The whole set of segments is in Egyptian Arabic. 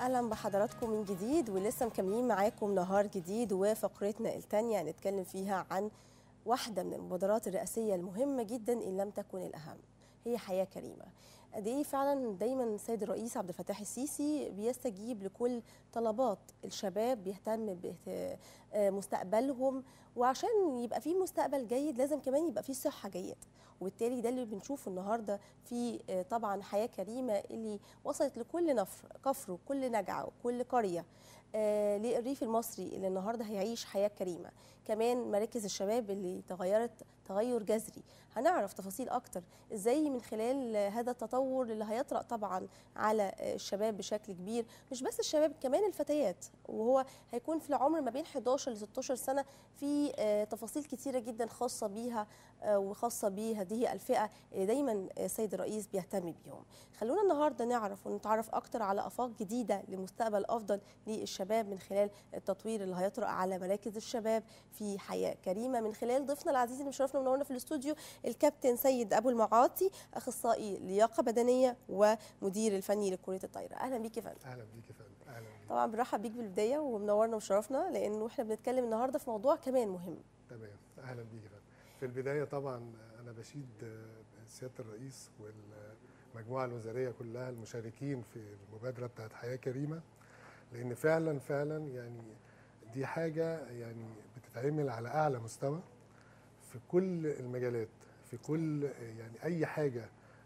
اهلا بحضراتكم من جديد ولسه مكملين معاكم نهار جديد وفقرتنا الثانيه هنتكلم فيها عن واحده من المبادرات الرئاسيه المهمه جدا ان لم تكن الاهم هي حياه كريمه قد ايه فعلا دايما السيد الرئيس عبد الفتاح السيسي بيستجيب لكل طلبات الشباب بيهتم بمستقبلهم وعشان يبقى في مستقبل جيد لازم كمان يبقى في صحه جيده وبالتالي ده اللي بنشوفه النهارده في طبعا حياه كريمه اللي وصلت لكل نفر كفر وكل نجعه وكل قريه آه للريف المصري اللي النهارده هيعيش حياه كريمه كمان مراكز الشباب اللي تغيرت تغير جذري هنعرف تفاصيل اكتر ازاي من خلال هذا التطور اللي هيطرأ طبعا على الشباب بشكل كبير مش بس الشباب كمان الفتيات وهو هيكون في العمر ما بين 11 ل 16 سنه في آه تفاصيل كتيره جدا خاصه بيها آه وخاصه بهذه الفئه اللي دايما السيد الرئيس بيهتم بيهم خلونا النهارده نعرف ونتعرف اكتر على افاق جديده لمستقبل افضل للشباب من خلال التطوير اللي هيطرأ على مراكز الشباب في حياه كريمه من خلال ضيفنا العزيز اللي مشرفنا ومنورنا في الاستوديو الكابتن سيد ابو المعاطي اخصائي لياقه بدنيه ومدير الفني لكره الطايره اهلا بيك يا فندم اهلا بيك يا فندم اهلا بيك طبعا بنرحب بيك بالبدايه ومنورنا وشرفنا لانه احنا بنتكلم النهارده في موضوع كمان مهم تمام اهلا بيك يا فندم في البدايه طبعا انا بشيد سياده الرئيس والمجموعه الوزاريه كلها المشاركين في المبادره بتاعت حياه كريمه لان فعلا فعلا يعني دي حاجه يعني بتتعمل على اعلى مستوى في كل المجالات في كل يعني اي حاجه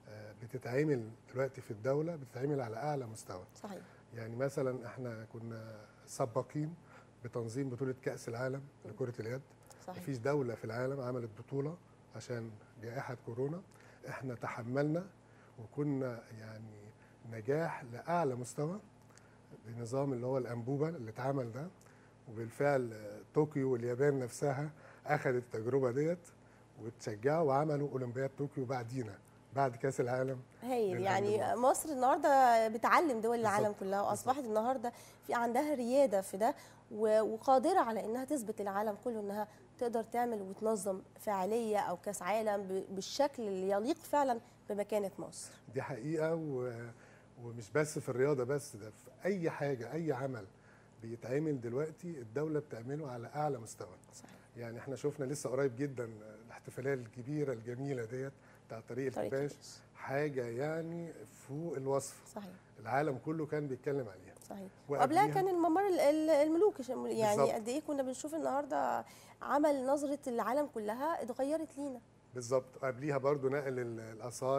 بتتعمل دلوقتي في الدوله بتتعمل على اعلى مستوى صحيح يعني مثلا احنا كنا سباقين بتنظيم بطوله كاس العالم لكره اليد صحيح مفيش دوله في العالم عملت بطوله عشان جائحه كورونا احنا تحملنا وكنا يعني نجاح لاعلى مستوى بنظام اللي هو الانبوبه اللي اتعمل ده وبالفعل طوكيو واليابان نفسها اخذت التجربه ديت وتشجعوا وعملوا اولمبياد طوكيو بعدينا بعد كاس العالم هايل يعني مصر النهارده بتعلم دول العالم بالزبط. كلها واصبحت النهارده في عندها رياده في ده وقادره على انها تثبت للعالم كله انها تقدر تعمل وتنظم فعاليه او كاس عالم بالشكل اللي يليق فعلا بمكانه مصر دي حقيقه و... ومش بس في الرياضه بس ده في اي حاجه اي عمل بيتعمل دلوقتي الدوله بتعمله على اعلى مستوى صحيح. يعني احنا شفنا لسه قريب جدا الاحتفاليه الكبيره الجميله ديت بتاع طريق الكباش حاجه يعني فوق الوصف صحيح العالم كله كان بيتكلم عليها صحيح وقبلها كان الممر الملوك يعني بالزبط. قد ايه كنا بنشوف النهارده عمل نظره العالم كلها اتغيرت لينا بالظبط قبليها برضو نقل الاثار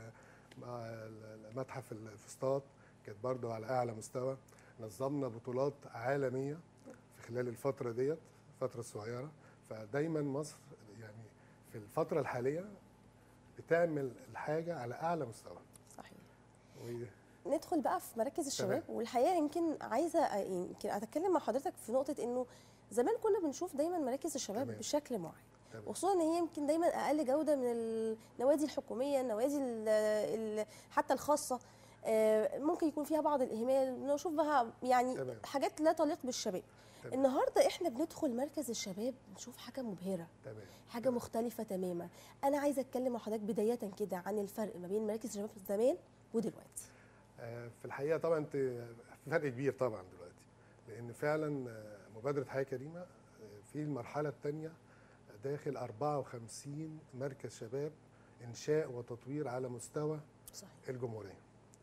لمتحف الفسطاط كانت برضو على اعلى مستوى نظمنا بطولات عالميه في خلال الفتره ديت الفتره الصغيره فدايما مصر يعني في الفتره الحاليه بتعمل الحاجه على اعلى مستوى صحيح و... ندخل بقى في مراكز الشباب تمام. والحقيقه يمكن عايزه يمكن اتكلم مع حضرتك في نقطه انه زمان كنا بنشوف دايما مراكز الشباب تمام. بشكل معين وخصوصا ان هي يمكن دايما اقل جوده من النوادي الحكوميه النوادي ال ال حتى الخاصه ممكن يكون فيها بعض الاهمال نشوف بها يعني تمام. حاجات لا تليق بالشباب تمام. النهارده احنا بندخل مركز الشباب نشوف حاجه مبهره تمام. حاجه تمام. مختلفه تماما انا عايزه اتكلم مع حضرتك بدايه كده عن الفرق ما بين مراكز الشباب زمان ودلوقتي آه في الحقيقه طبعا انت في فرق كبير طبعا دلوقتي لان فعلا مبادره حياه كريمه في المرحله الثانيه داخل 54 مركز شباب انشاء وتطوير على مستوى صحيح. الجمهوريه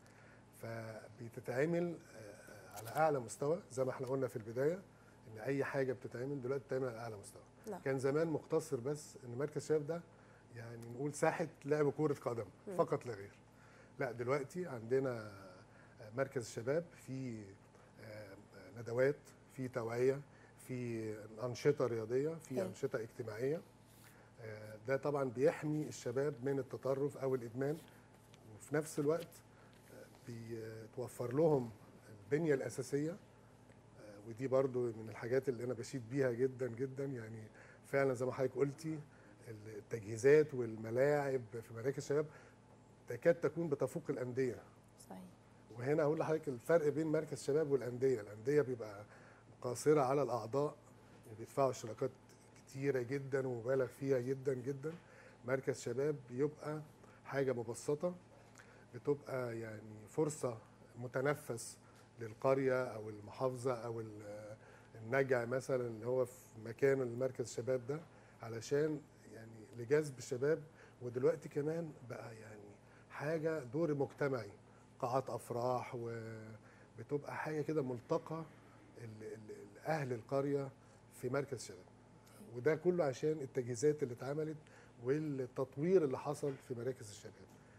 فبتتعمل على اعلى مستوى زي ما احنا قلنا في البدايه ان اي حاجه بتتعمل دلوقتي بتتعمل على اعلى مستوى لا. كان زمان مقتصر بس ان مركز شباب ده يعني نقول ساحه لعب كره قدم م. فقط لا غير لا دلوقتي عندنا مركز الشباب في ندوات في توعيه في انشطه رياضيه في انشطه اجتماعيه ده طبعا بيحمي الشباب من التطرف او الادمان وفي نفس الوقت بيتوفر لهم البنيه الاساسيه ودي برضو من الحاجات اللي انا بشيد بيها جدا جدا يعني فعلا زي ما حضرتك قلتي التجهيزات والملاعب في مراكز الشباب تكاد تكون بتفوق الانديه صحيح وهنا اقول لحضرتك الفرق بين مركز الشباب والانديه الانديه بيبقى قاصره على الاعضاء بيدفعوا اشتراكات كتيره جدا ومبالغ فيها جدا جدا مركز شباب بيبقى حاجه مبسطه بتبقى يعني فرصه متنفس للقريه او المحافظه او ال- النجع مثلا اللي هو في مكان المركز الشباب ده علشان يعني لجذب الشباب ودلوقتي كمان بقى يعني حاجه دور مجتمعي قاعات افراح وبتبقى حاجه كده ملتقى ال- ال- اهل القريه في مركز شباب وده كله عشان التجهيزات اللي اتعملت والتطوير اللي حصل في مراكز الشباب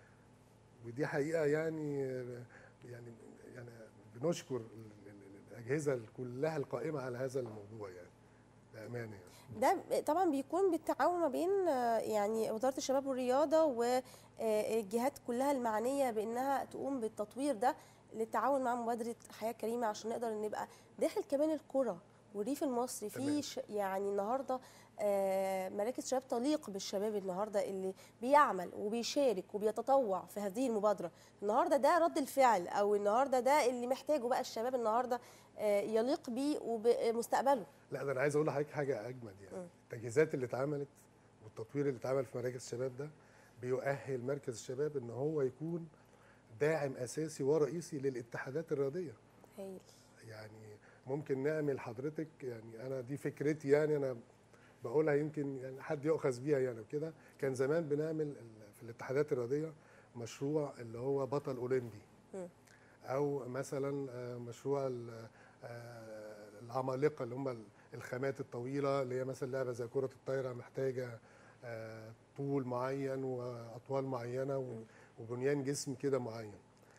ودي حقيقه يعني يعني يعني بنشكر ال- ال- الاجهزه كلها القائمه على هذا الموضوع يعني بامانه يعني ده طبعا بيكون بالتعاون ما بين آه، يعني وزاره الشباب والرياضه والجهات كلها المعنيه بانها تقوم بالتطوير ده للتعاون مع مبادره حياه كريمه عشان نقدر نبقى داخل كمان القرى والريف المصري تمام. في ش- يعني النهارده آه، مراكز شباب تليق بالشباب النهارده اللي بيعمل وبيشارك وبيتطوع في هذه المبادره النهارده ده رد الفعل او النهارده ده اللي محتاجه بقى الشباب النهارده آه، يليق بيه وبمستقبله لا ده انا عايز اقول لحضرتك حاجه اجمد يعني مم. التجهيزات اللي اتعملت والتطوير اللي اتعمل في مراكز الشباب ده بيؤهل مركز الشباب ان هو يكون داعم اساسي ورئيسي للاتحادات الرياضيه هايل يعني ممكن نعمل حضرتك يعني انا دي فكرتي يعني انا بقولها يمكن يعني حد يؤخذ بيها يعني وكده كان زمان بنعمل ال- في الاتحادات الرياضيه مشروع اللي هو بطل اولمبي مم. او مثلا آه، مشروع ال- آه، العمالقه اللي هم ال- الخامات الطويله اللي هي مثلا لعبه زي كره الطايره محتاجه آه، طول معين واطوال معينه و- مم. وبنيان جسم كده معين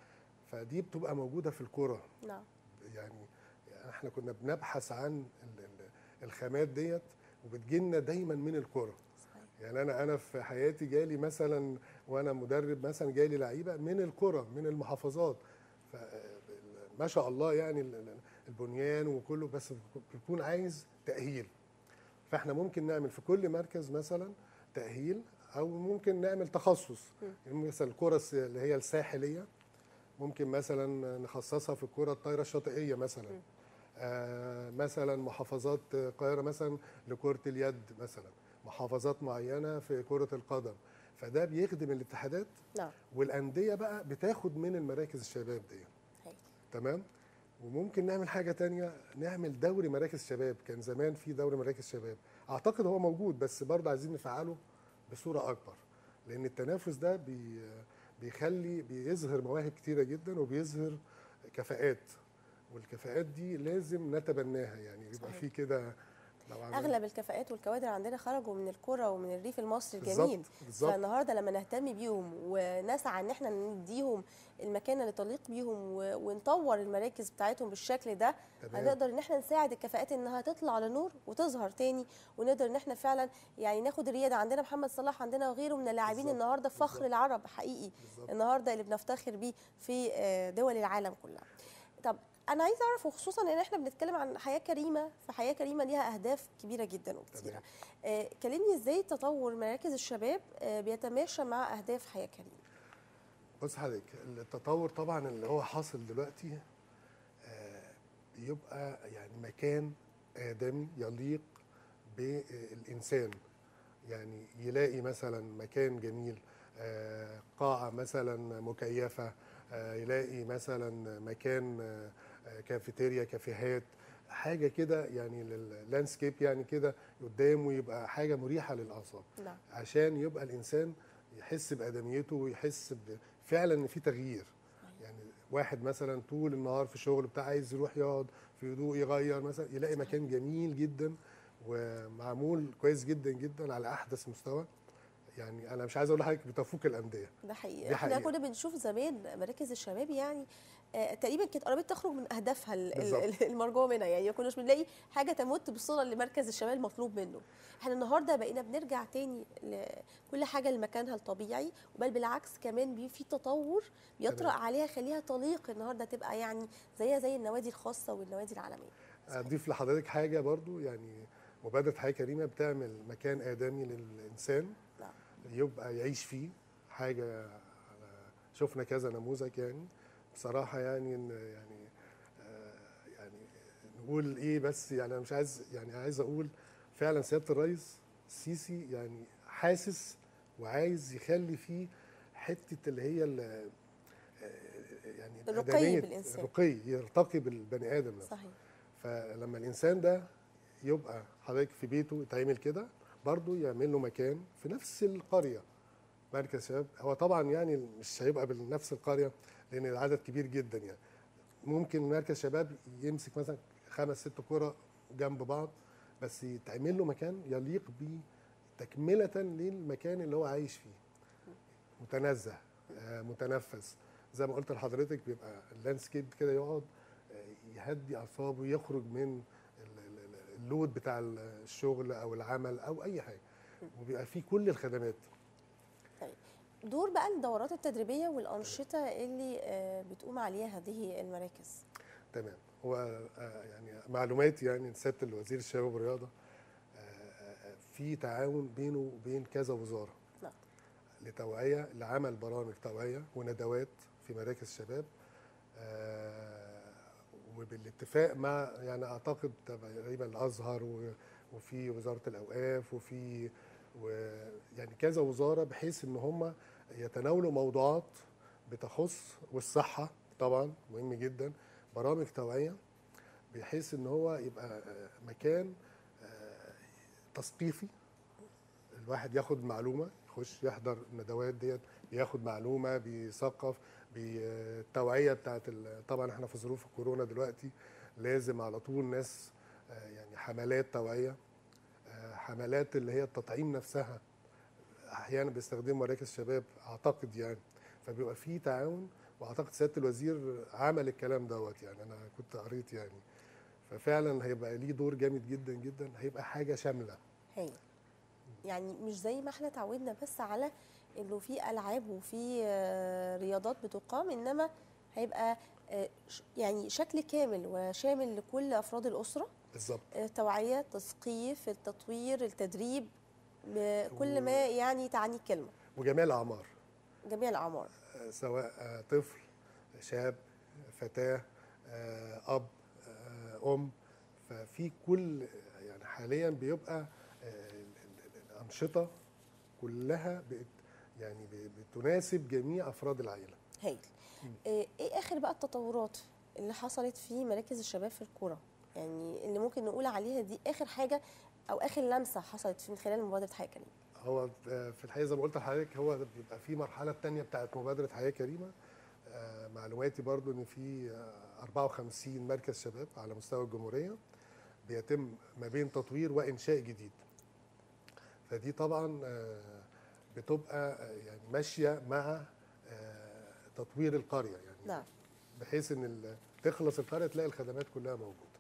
فدي بتبقى موجوده في الكره نعم يعني احنا كنا بنبحث عن ال- ال- الخامات ديت وبتجيلنا دايما من الكره صحيح يعني انا انا في حياتي جالي مثلا وانا مدرب مثلا جالي لعيبه من الكره من المحافظات ف ما شاء الله يعني ال- ال- البنيان وكله بس بيكون عايز تاهيل فاحنا ممكن نعمل في كل مركز مثلا تاهيل او ممكن نعمل تخصص يعني مثلا الكره الس- اللي هي الساحليه ممكن مثلا نخصصها في الكره الطايره الشاطئيه مثلا م. آه مثلا محافظات القاهره مثلا لكره اليد مثلا محافظات معينه في كره القدم فده بيخدم الاتحادات نعم والانديه بقى بتاخد من المراكز الشباب دي هايل تمام وممكن نعمل حاجه تانية نعمل دوري مراكز شباب كان زمان في دوري مراكز شباب اعتقد هو موجود بس برضه عايزين نفعله بصوره اكبر لان التنافس ده بي بيخلي بيظهر مواهب كتيره جدا وبيظهر كفاءات والكفاءات دي لازم نتبناها يعني يبقى صحيح. في كده لو عملنا- اغلب الكفاءات والكوادر عندنا خرجوا من الكره ومن الريف المصري الجميل بالظبط بالظبط فالنهارده لما نهتم بيهم ونسعى ان احنا نديهم المكان اللي تليق بيهم و- ونطور المراكز بتاعتهم بالشكل ده تمام هنقدر ان احنا نساعد الكفاءات انها تطلع لنور وتظهر تاني ونقدر ان احنا فعلا يعني ناخد الرياده عندنا محمد صلاح عندنا وغيره من اللاعبين بالظبط، النهارده فخر بالظبط. العرب حقيقي بالظبط النهارده اللي بنفتخر بيه في آه، دول العالم كلها. طب انا عايزه اعرف وخصوصا ان احنا بنتكلم عن حياه كريمه فحياه كريمه ليها اهداف كبيره جدا وكتيره. تمام. آه، كلمني ازاي تطور مراكز الشباب آه، بيتماشى مع اهداف حياه كريمه. بص حضرتك التطور طبعا اللي هو حاصل دلوقتي آه، يبقى يعني مكان آدمي يليق بالإنسان يعني يلاقي مثلا مكان جميل آه، قاعة مثلا مكيفة آه، يلاقي مثلا مكان آه، آه، كافيتيريا كافيهات حاجة كده يعني اللاندسكيب يعني كده قدامه يبقى حاجة مريحة للأعصاب نعم عشان يبقى الانسان يحس بادميته ويحس ب- فعلا ان في تغيير يعني واحد مثلا طول النهار في الشغل بتاع عايز يروح يقعد في هدوء يغير مثلا يلاقي صحيح. مكان جميل جدا ومعمول كويس جدا جدا على احدث مستوى يعني انا مش عايز اقول لحضرتك بتفوق الانديه ده حقيقي دي احنا حقيقة. كنا بنشوف زمان مراكز الشباب يعني آه، تقريبا كانت قربت تخرج من اهدافها ال- ال- بالظبط. المرجوه منها يعني ما كناش بنلاقي حاجه تمت بالصله اللي مركز الشباب المطلوب منه احنا النهارده بقينا بنرجع تاني لكل حاجه لمكانها الطبيعي بل بالعكس كمان بي- في تطور بيطرق تمام. عليها خليها تليق النهارده تبقى يعني زيها زي النوادي الخاصه والنوادي العالميه اضيف لحضرتك حاجه برضو يعني مبادره حياه كريمه بتعمل مكان ادمي للانسان نعم. يبقى يعيش فيه حاجه على- شفنا كذا نموذج يعني بصراحه يعني إن يعني آه، يعني نقول ايه بس يعني انا مش عايز يعني عايز اقول فعلا سياده الرئيس السيسي يعني حاسس وعايز يخلي فيه حته اللي هي ال- آه، يعني الرقي الآدمية، بالإنسان. الرقي يرتقي بالبني ادم نفسه صحيح فلما الانسان ده يبقى حضرتك في بيته يتعمل كده برضه يعمل له مكان في نفس القريه مركز شباب هو طبعا يعني مش هيبقى بنفس القريه لان العدد كبير جدا يعني ممكن مركز شباب يمسك مثلا خمس ست قرى جنب بعض بس يتعمل له مكان يليق بيه تكمله للمكان اللي هو عايش فيه متنزه آه، متنفس زي ما قلت لحضرتك بيبقى اللاندسكيب كده يقعد آه، يهدي اعصابه يخرج من ال- ال- ال- اللود بتاع الشغل او العمل او اي حاجه وبيبقى فيه كل الخدمات دور بقى الدورات التدريبيه والانشطه اللي آه، بتقوم عليها هذه المراكز تمام هو آه، يعني معلوماتي يعني سياده الوزير الشباب والرياضه آه، آه، في تعاون بينه وبين كذا وزاره نعم. لتوعيه لعمل برامج توعيه وندوات في مراكز الشباب آه، وبالاتفاق مع يعني اعتقد تقريبا الازهر و- وفي وزاره الاوقاف وفي ويعني كذا وزاره بحيث ان هم يتناولوا موضوعات بتخص والصحه طبعا مهم جدا برامج توعيه بحيث ان هو يبقى آه، مكان آه، تثقيفي الواحد ياخد معلومه يخش يحضر الندوات ديت بياخد معلومه بيثقف بالتوعيه بتاعت ال- طبعا احنا في ظروف الكورونا دلوقتي لازم على طول ناس آه، يعني حملات توعيه آه، حملات اللي هي التطعيم نفسها احيانا بيستخدموا مراكز الشباب اعتقد يعني فبيبقى في تعاون واعتقد سياده الوزير عمل الكلام دوت يعني انا كنت قريت يعني ففعلا هيبقى ليه دور جامد جدا جدا هيبقى حاجه شامله هي يعني مش زي ما احنا تعودنا بس على انه في العاب وفي آه، رياضات بتقام انما هيبقى آه، ش- يعني شكل كامل وشامل لكل افراد الاسره بالظبط آه، توعيه تثقيف التطوير التدريب بكل ما يعني تعني الكلمه وجميع الاعمار جميع الاعمار آه، سواء آه، طفل شاب فتاه آه، اب آه، ام ففي كل يعني حاليا بيبقى آه، ال- ال- الانشطه كلها بقت يعني ب- بتناسب جميع افراد العائله هايل آه، ايه اخر بقى التطورات اللي حصلت في مراكز الشباب في الكوره يعني اللي ممكن نقول عليها دي اخر حاجه او اخر لمسه حصلت في من خلال مبادره حياه كريمه هو آه، في الحقيقه زي ما قلت لحضرتك هو بيبقى في مرحله الثانيه بتاعت مبادره حياه كريمه آه، معلوماتي برضو ان في آه، 54 مركز شباب على مستوى الجمهوريه بيتم ما بين تطوير وانشاء جديد فدي طبعا آه، بتبقى آه، يعني ماشيه مع آه، تطوير القريه يعني نعم بحيث ان ال- تخلص القريه تلاقي الخدمات كلها موجوده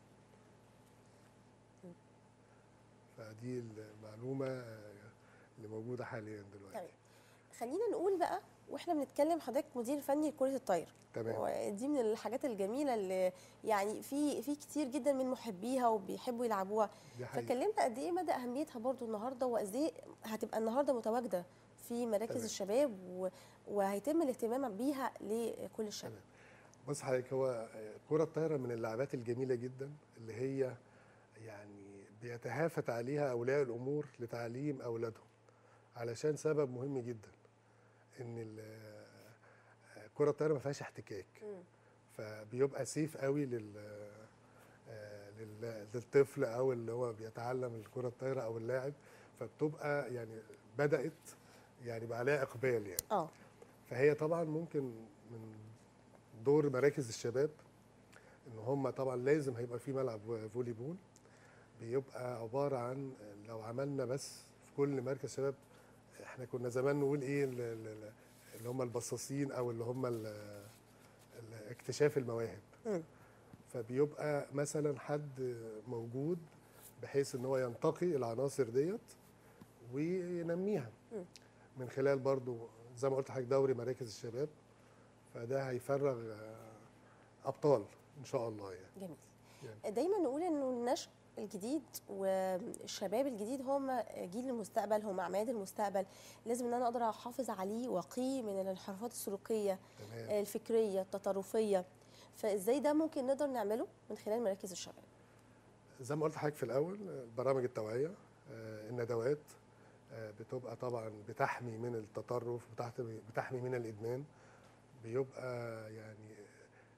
فدي المعلومه آه، اللي موجوده حاليا دلوقتي تمام. خلينا نقول بقى واحنا بنتكلم حضرتك مدير فني لكره الطايره تمام ودي من الحاجات الجميله اللي يعني في في كتير جدا من محبيها وبيحبوا يلعبوها دي حقيقة فكلمنا قد ايه مدى اهميتها برضو النهارده وقد ايه هتبقى النهارده متواجده في مراكز تمام. الشباب و... وهيتم الاهتمام بيها لكل الشباب بص حضرتك هو كرة الطايرة من اللعبات الجميلة جدا اللي هي يعني بيتهافت عليها أولياء الأمور لتعليم أولادهم علشان سبب مهم جدا إن ال- كرة الطايرة ما فيهاش احتكاك مم. فبيبقى سيف قوي لل آه، لل- للطفل او اللي هو بيتعلم الكره الطايره او اللاعب فبتبقى يعني بدات يعني بقى عليها اقبال يعني اه فهي طبعا ممكن من دور مراكز الشباب ان هم طبعا لازم هيبقى في ملعب فولي بول بيبقى عباره عن لو عملنا بس في كل مركز شباب احنا كنا زمان نقول ايه ال- ال- ال- اللي هم البصاصين او اللي هم ال- ال- اكتشاف المواهب مم. فبيبقى مثلا حد موجود بحيث ان هو ينتقي العناصر ديت وينميها مم. من خلال برضو زي ما قلت لحضرتك دوري مراكز الشباب فده هيفرغ آه، ابطال ان شاء الله يعني جميل يعني. دايما نقول انه النشء الجديد والشباب الجديد هم جيل المستقبل هم عماد المستقبل لازم ان انا اقدر احافظ عليه واقيه من الانحرافات السلوكيه تمام الفكريه التطرفيه فازاي ده ممكن نقدر نعمله من خلال مراكز الشباب زي ما قلت لحضرتك في الاول آه، برامج التوعيه آه، الندوات آه، بتبقى طبعا بتحمي من التطرف بتحمي بتحمي من الادمان بيبقى يعني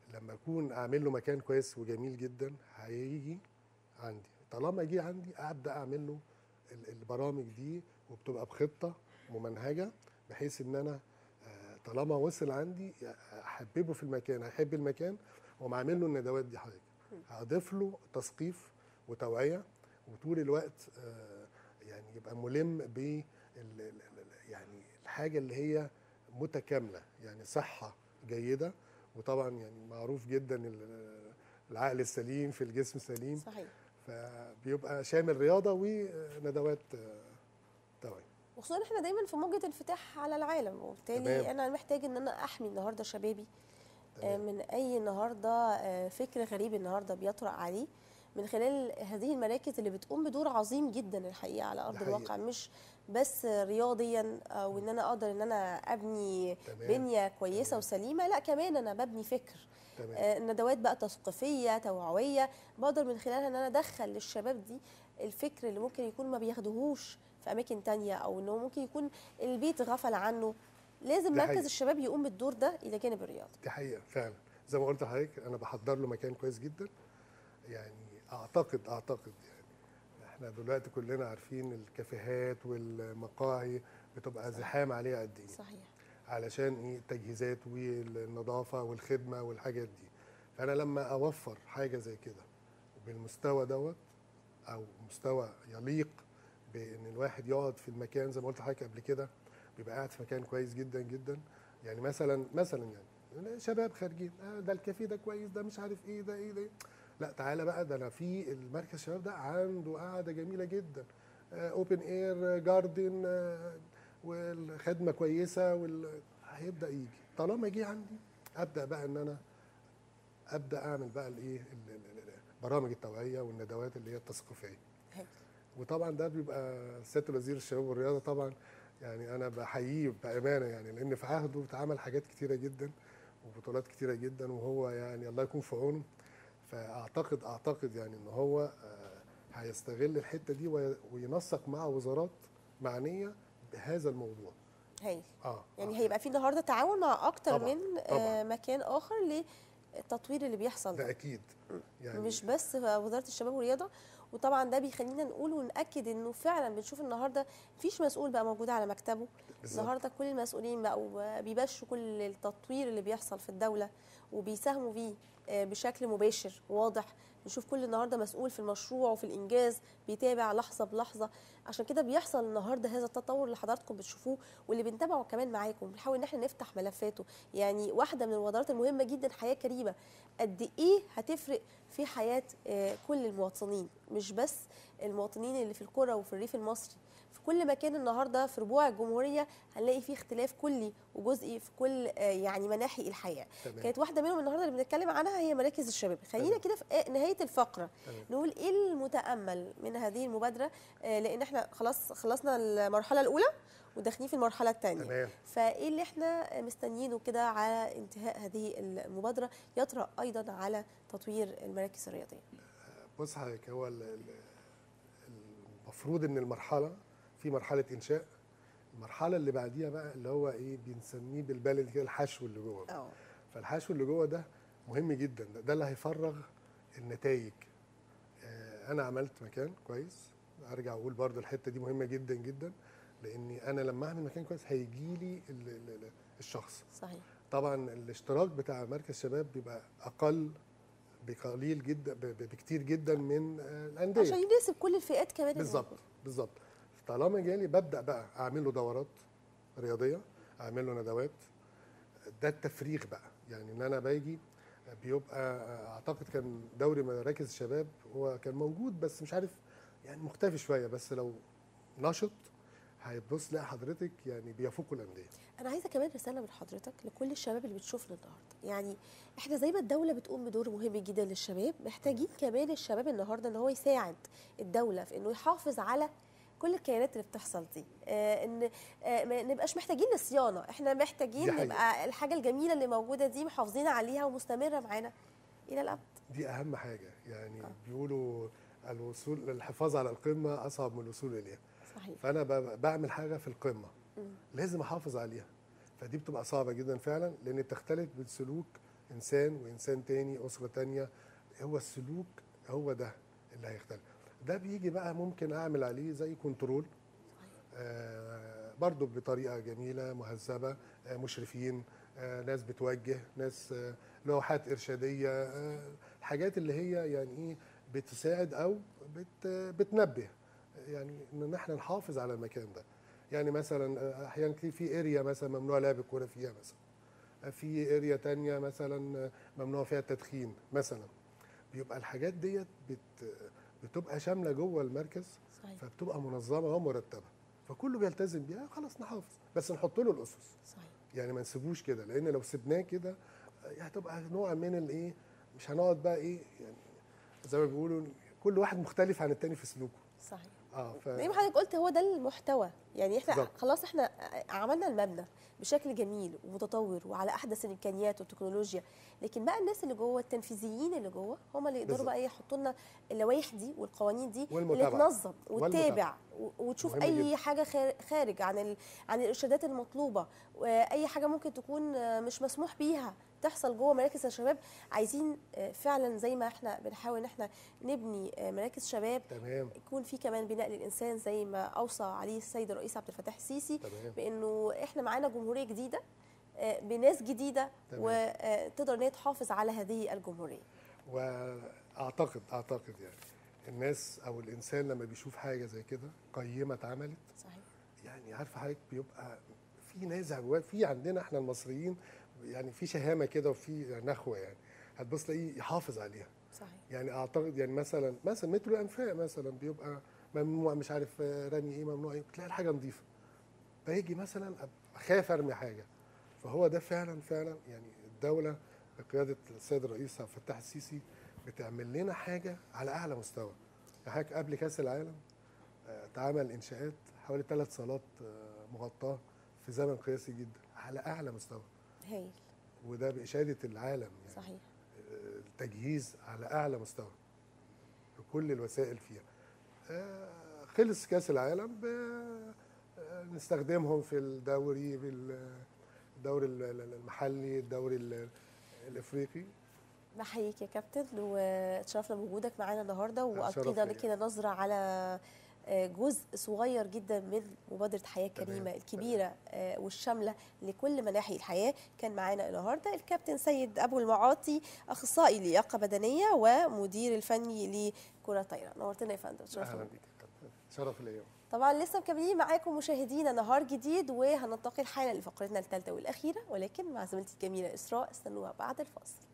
لما اكون اعمل له مكان كويس وجميل جدا هيجي عندي طالما جه عندي ابدا اعمل له ال- البرامج دي وبتبقى بخطه ممنهجه بحيث ان انا آه، طالما وصل عندي احببه في المكان هيحب المكان واقوم عامل له الندوات دي حضرتك هضيف له تثقيف وتوعيه وطول الوقت آه، يعني يبقى ملم ب ال- ال- ال- يعني الحاجه اللي هي متكامله يعني صحه جيده وطبعا يعني معروف جدا ال- العقل السليم في الجسم السليم صحيح فبيبقى شامل رياضه وندوات آه، توعيه وخصوصا احنا دايما في موجه انفتاح على العالم وبالتالي تمام. انا محتاج ان انا احمي النهارده شبابي آه، تمام. من اي النهارده آه، فكر غريب النهارده بيطرأ عليه من خلال هذه المراكز اللي بتقوم بدور عظيم جدا الحقيقه على ارض حقيقة. الواقع مش بس رياضيا او ان انا اقدر ان انا ابني تمام. بنيه كويسه تمام. وسليمه لا كمان انا ببني فكر تمام آه، ندوات بقى تثقيفيه توعويه بقدر من خلالها ان انا ادخل للشباب دي الفكر اللي ممكن يكون ما بياخدوهوش في اماكن تانية او انه ممكن يكون البيت غفل عنه لازم دي مركز حقيقة. الشباب يقوم بالدور ده الى جانب الرياضه دي حقيقه فعلا زي ما قلت لحضرتك انا بحضر له مكان كويس جدا يعني اعتقد اعتقد يعني احنا دلوقتي كلنا عارفين الكافيهات والمقاهي بتبقى زحام عليها قد ايه صحيح علشان ايه التجهيزات والنظافه والخدمه والحاجات دي فانا لما اوفر حاجه زي كده بالمستوى دوت او مستوى يليق بان الواحد يقعد في المكان زي ما قلت لحضرتك قبل كده بيبقى قاعد في مكان كويس جدا جدا يعني مثلا مثلا يعني شباب خارجين آه ده الكافيه ده كويس ده مش عارف ايه ده ايه ده إيه. لا تعالى بقى ده انا في المركز الشباب ده عنده قاعده جميله جدا اوبن اير جاردن والخدمه كويسه وال... هيبدا يجي طالما جه عندي ابدا بقى ان انا ابدا اعمل بقى الايه ال- ال- ال- برامج التوعيه والندوات اللي هي التثقيفيه هاي. وطبعا ده بيبقى سياده وزير الشباب والرياضه طبعا يعني انا بحييه بامانه يعني لان في عهده اتعمل حاجات كتيره جدا وبطولات كتيره جدا وهو يعني الله يكون في عونه فاعتقد اعتقد يعني ان هو آه، هيستغل الحته دي وي- وينسق مع وزارات معنيه بهذا الموضوع هايل اه يعني آه. هيبقى في النهارده تعاون مع اكتر طبعاً، من طبعاً. آه، مكان اخر للتطوير اللي بيحصل ده ده اكيد يعني مش بس وزاره الشباب والرياضه وطبعا ده بيخلينا نقول ونأكد انه فعلا بنشوف النهارده مفيش مسؤول بقى موجود على مكتبه بالظبط. النهارده كل المسؤولين بقوا بيبشوا كل التطوير اللي بيحصل في الدوله وبيساهموا فيه آه، بشكل مباشر واضح نشوف كل النهارده مسؤول في المشروع وفي الانجاز بيتابع لحظه بلحظه عشان كده بيحصل النهارده هذا التطور اللي حضراتكم بتشوفوه واللي بنتابعه كمان معاكم بنحاول ان احنا نفتح ملفاته يعني واحده من الوزارات المهمه جدا حياه كريمه قد ايه هتفرق في حياه آه، كل المواطنين مش بس المواطنين اللي في القرى وفي الريف المصري في كل مكان النهارده في ربوع الجمهوريه هنلاقي فيه اختلاف كلي وجزئي في كل آه، يعني مناحي الحياه تمام. كانت واحده منهم النهارده اللي بنتكلم عنها هي مراكز الشباب خلينا تمام. كده في آه، نهايه الفقره تمام. نقول ايه المتامل من هذه المبادره آه، لان احنا خلاص خلصنا المرحله الاولى وداخلين في المرحله الثانيه تمام فايه اللي احنا مستنيينه كده على انتهاء هذه المبادره يطرا ايضا على تطوير المراكز الرياضيه بص حضرتك هو ال- ال- المفروض ان المرحله في مرحله انشاء المرحله اللي بعديها بقى اللي هو ايه بنسميه بالبلدي كده الحشو اللي جوه اه فالحشو اللي جوه ده مهم جدا ده, ده اللي هيفرغ النتائج آه، انا عملت مكان كويس ارجع اقول برضو الحته دي مهمه جدا جدا لاني انا لما اعمل مكان كويس هيجي لي ال- ال- ال- الشخص صحيح طبعا الاشتراك بتاع مركز شباب بيبقى اقل بقليل جدا ب- ب- بكتير جدا من آه، الانديه عشان يناسب كل الفئات كمان بالظبط الموجودة. بالظبط طالما جالي ببدا بقى اعمل له دورات رياضيه اعمل له ندوات ده التفريغ بقى يعني ان انا باجي بيبقى اعتقد كان دوري مراكز الشباب هو كان موجود بس مش عارف يعني مختفي شويه بس لو نشط هيتبص لا حضرتك يعني بيفوقوا الانديه انا عايزه كمان رساله من حضرتك لكل الشباب اللي بتشوفنا النهارده يعني احنا زي ما الدوله بتقوم بدور مهم جدا للشباب محتاجين كمان الشباب النهارده ان هو يساعد الدوله في انه يحافظ على كل الكيانات اللي بتحصل دي آه ان آه ما نبقاش محتاجين لصيانه احنا محتاجين دي حقيقة. نبقى الحاجه الجميله اللي موجوده دي محافظين عليها ومستمره معانا الى الابد دي اهم حاجه يعني آه. بيقولوا الوصول الحفاظ على القمه اصعب من الوصول اليها صحيح فانا ب- بعمل حاجه في القمه مم. لازم احافظ عليها فدي بتبقى صعبه جدا فعلا لان بتختلف بالسلوك انسان وانسان تاني اسره تانيه هو السلوك هو ده اللي هيختلف ده بيجي بقى ممكن اعمل عليه زي كنترول آه برضو بطريقه جميله مهذبه آه مشرفين آه ناس بتوجه ناس آه لوحات ارشاديه آه الحاجات اللي هي يعني ايه بتساعد او بت بتنبه يعني ان احنا نحافظ على المكان ده يعني مثلا آه، احيانا في- في اريا مثلا ممنوع لعب الكوره فيها مثلا آه، في اريا تانية مثلا آه، ممنوع فيها التدخين مثلا بيبقى الحاجات ديت بت بتبقى شامله جوه المركز صحيح فبتبقى منظمه ومرتبه فكله بيلتزم بيها خلاص نحافظ بس نحط له الاسس صحيح يعني ما نسيبوش كده لان لو سيبناه كده آه، هتبقى نوع من الايه مش هنقعد بقى ايه يعني زي ما بيقولوا كل واحد مختلف عن التاني في سلوكه صحيح اه ف زي ما حضرتك قلت هو ده المحتوى يعني احنا بالظبط. خلاص احنا عملنا المبنى بشكل جميل ومتطور وعلى احدث الامكانيات والتكنولوجيا لكن بقى الناس اللي جوه التنفيذيين اللي جوه هم اللي يقدروا بالظبط. بقى يحطوا لنا اللوائح دي والقوانين دي اللي والمتابعة. تنظم وتتابع و- وتشوف مهم اي جدا. حاجه خار- خارج عن ال... عن الارشادات المطلوبه واي حاجه ممكن تكون آه، مش مسموح بيها تحصل جوه مراكز الشباب عايزين آه، فعلا زي ما احنا بنحاول ان احنا نبني آه، مراكز شباب تمام يكون في كمان بناء للانسان زي ما اوصى عليه السيد الرئيس عبد الفتاح السيسي تمام بانه احنا معانا جمهوريه جديده آه، بناس جديده تمام. وتقدر ان هي تحافظ على هذه الجمهوريه واعتقد اعتقد يعني الناس او الانسان لما بيشوف حاجه زي كده قيمه اتعملت صحيح يعني عارفه حضرتك بيبقى في نازع جواه في عندنا احنا المصريين يعني في شهامه كده وفي نخوه يعني هتبص تلاقيه يحافظ عليها صحيح يعني اعتقد يعني مثلا مثلا مترو الانفاق مثلا بيبقى ممنوع مش عارف رمي ايه ممنوع ايه تلاقي الحاجه نظيفه فيجي مثلا اخاف ارمي حاجه فهو ده فعلا فعلا يعني الدوله بقياده السيد الرئيس عبد الفتاح السيسي بتعمل لنا حاجه على اعلى مستوى يعني حضرتك قبل كاس العالم آه، اتعمل انشاءات حوالي ثلاث صالات آه، مغطاه في زمن قياسي جدا على اعلى مستوى هايل وده باشاده العالم يعني صحيح التجهيز على اعلى مستوى بكل الوسائل فيها آه، خلص كاس العالم ب- آه، نستخدمهم في الدوري بالدوري ال- ال- المحلي الدوري ال- الافريقي بحييك يا كابتن واتشرفنا بوجودك معانا النهارده شرف والقينا ليا. كده نظره على آه، جزء صغير جدا من مبادره حياه تمام، كريمه تمام. الكبيره آه، والشامله لكل مناحي الحياه كان معانا النهارده الكابتن سيد ابو المعاطي اخصائي لياقه بدنيه ومدير الفني لكره طايره نورتنا يا فندم اتشرفنا اهلا بيك. بيك يا كابتن. شرف ليا طبعا لسه مكملين معاكم مشاهدينا نهار جديد وهننتقل حالا لفقرتنا الثالثه والاخيره ولكن مع زميلتي الجميله اسراء استنوها بعد الفاصل